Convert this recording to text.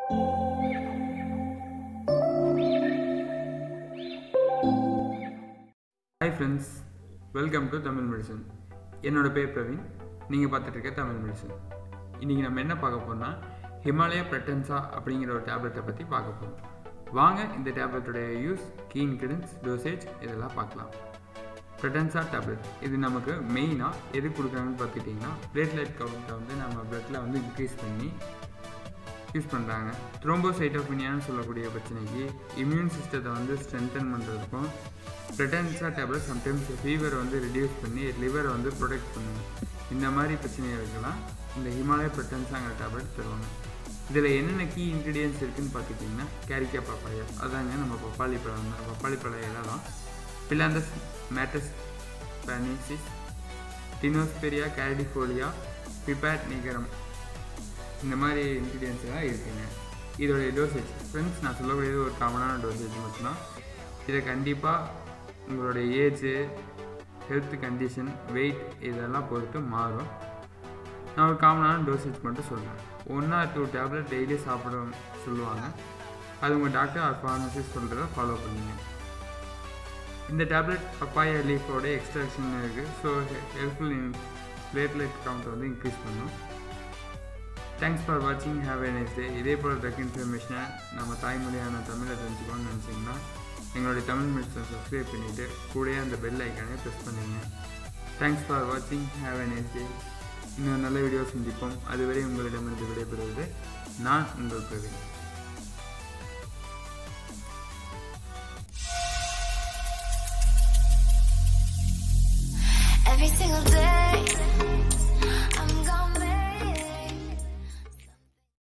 hi friends welcome to Tamil medicine என்னோட பேர் பிரவீன் நீங்கள் பார்த்துட்டு இருக்க தமிழ் மெடிசன் இன்றைக்கி நம்ம என்ன பார்க்க போறோம்னா ஹிமாலயா பிரட்டன்சா அப்படிங்கிற ஒரு டேப்லெட்டை பற்றி பார்க்க போகிறோம் வாங்க இந்த டேப்லெட்டோடைய யூஸ் கீ இன்கிரிடன்ஸ் டோசேஜ் இதெல்லாம் பார்க்கலாம் பிரட்டன்சா டேப்லெட் இது நமக்கு மெயினாக எது கொடுக்குறாங்கன்னு பார்த்துக்கிட்டிங்கன்னா பிளேட்லைட் கவுண்ட்டை வந்து நம்ம பிளட்டில் வந்து இன்க்ரீஸ் பண்ணி யூஸ் பண்ணுறாங்க த்ரோம்போசைட்டோபினியான்னு சொல்லக்கூடிய பிரச்சனைக்கு இம்யூன் சிஸ்டத்தை வந்து ஸ்ட்ரென்தன் பண்ணுறதுக்கும் பிரெட்டன்ஸா டேப்லெட் சம்டைம்ஸ் ஃபீவர் வந்து ரெடியூஸ் பண்ணி லிவரை வந்து ப்ரொடெக்ட் பண்ணும் இந்த மாதிரி பிரச்சனைகளுக்கெல்லாம் இந்த ஹிமாலய பிரெட்டன்ஸாங்கிற டேப்லெட் தருவாங்க இதில் என்னென்ன கீ இன்க்ரீடியன்ஸ் இருக்குதுன்னு பார்த்துக்கிட்டிங்கன்னா கேரிக்கா பப்பாயா அதாங்க நம்ம பப்பாளி பழம் பப்பாளி பழம் இலலாம் பிலாந்தஸ் மேட்டஸ் பனிசிஸ் டினோஸ்பெரியா கேரடிஃபோலியா பிபேட் நிகரம் இந்த மாதிரி இன்க்ரீடியன்ஸ் எல்லாம் இருக்குங்க இதோடைய டோசேஜ் ஃப்ரெண்ட்ஸ் நான் சொல்லக்கூடியது ஒரு காமனான டோசேஜ் மட்டும்தான் இதை கண்டிப்பாக உங்களுடைய ஏஜு ஹெல்த் கண்டிஷன் வெயிட் இதெல்லாம் பொறுத்து மாறும் நான் ஒரு காமனான டோசேஜ் மட்டும் சொல்கிறேன் one or two tablet daily சாப்பிட சொல்லுவாங்க அது உங்கள் டாக்டர் ஆர் ஃபார்மசிஸ்ட் சொல்கிறத ஃபாலோ பண்ணுங்க இந்த டேப்லெட் பப்பாயா லீஃபோட எக்ஸ்ட்ராக்ஷன் இருக்குது ஸோ ஹெல்ப்ஃபுல் இன் பிளேட்லெட் கவுண்ட்டை வந்து இன்க்ரீஸ் பண்ணும் தேங்க்ஸ் ஃபார் வாட்சிங் ஹேவ் எ நைஸ் டே இதே போல் ட்ரக் இன்ஃபர்மேஷனை நம்ம தாய்மொழியான தமிழை தெரிஞ்சுக்கணும்னு நினச்சிங்கன்னா எங்களுடைய தமிழ் மெடிசனை சப்ஸ்கிரைப் பண்ணிவிட்டு கூடயே அந்த பெல் ஐக்கானே ப்ரெஸ் பண்ணுங்க தேங்க்ஸ் ஃபார் வாட்சிங் ஹேவ் எ நைஸ் டே இன்னொரு நல்ல வீடியோ சந்திப்போம் அதுவரை உங்களிடமிருந்து விடைபெறுவது நான் உங்கள் பிரவீன்